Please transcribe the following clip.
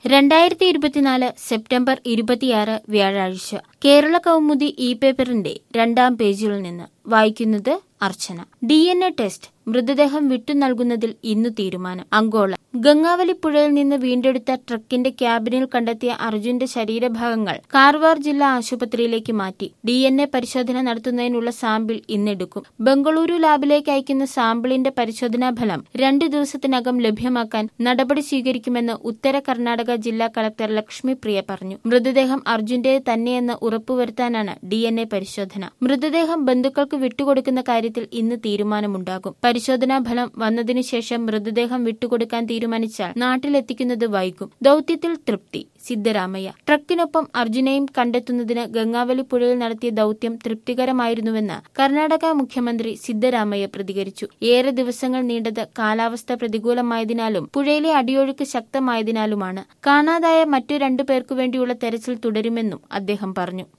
രണ്ടായിരത്തി ഇരുപത്തിനാല് സെപ്റ്റംബർ ഇരുപത്തിയാറ് വ്യാഴാഴ്ച കേരള കൗമുദി ഇ പേപ്പറിന്റെ രണ്ടാം പേജിൽ നിന്ന് വായിക്കുന്നത് Archana D N A test മൃതദേഹം വിട്ടു നൽകുന്നതിൽ ഇന്നു തീരുമാനം അങ്കോള ഗംഗാവലി പുഴയിൽ നിന്ന് വീണ്ടെടുത്ത ട്രക്കിന്റെ ക്യാബിനിൽ കണ്ടെത്തിയ അർജുന്റെ ശരീരഭാഗങ്ങൾ കാർവാർ ജില്ലാ ആശുപത്രിയിലേക്ക് മാറ്റി ഡി എൻ എ പരിശോധന നടത്തുന്നതിനുള്ള സാമ്പിൾ ഇന്നെടുക്കും ബംഗളൂരു ലാബിലേക്ക് അയക്കുന്ന സാമ്പിളിന്റെ പരിശോധനാ ഫലം രണ്ടു ദിവസത്തിനകം ലഭ്യമാക്കാൻ നടപടി സ്വീകരിക്കുമെന്ന് ഉത്തര കർണാടക ജില്ലാ കളക്ടർ ലക്ഷ്മി പ്രിയ പറഞ്ഞു മൃതദേഹം അർജുന്റെ തന്നെയെന്ന് ഉറപ്പുവരുത്താനാണ് ഡി എൻ എ പരിശോധന മൃതദേഹം ബന്ധുക്കൾക്ക് വിട്ടുകൊടുക്കുന്ന കാര്യത്തിൽ ഇന്ന് തീരുമാനമുണ്ടാകും പരിശോധനാ ഫലം വന്നതിനു ശേഷം മൃതദേഹം വിട്ടുകൊടുക്കാൻ തീരുമാനിച്ചാൽ നാട്ടിലെത്തിക്കുന്നത് വൈകും ദൌത്യത്തിൽ തൃപ്തി സിദ്ധരാമയ്യ ട്രക്കിനൊപ്പം അർജുനെയും കണ്ടെത്തുന്നതിന് ഗംഗാവലി പുഴയിൽ നടത്തിയ ദൌത്യം തൃപ്തികരമായിരുന്നുവെന്ന് കർണാടക മുഖ്യമന്ത്രി സിദ്ധരാമയ്യ പ്രതികരിച്ചു ഏറെ ദിവസങ്ങൾ നീണ്ടത് കാലാവസ്ഥ പ്രതികൂലമായതിനാലും പുഴയിലെ അടിയൊഴുക്ക് ശക്തമായതിനാലുമാണ് കാണാതായ മറ്റു രണ്ടു പേർക്കു വേണ്ടിയുള്ള തെരച്ചിൽ തുടരുമെന്നും അദ്ദേഹം പറഞ്ഞു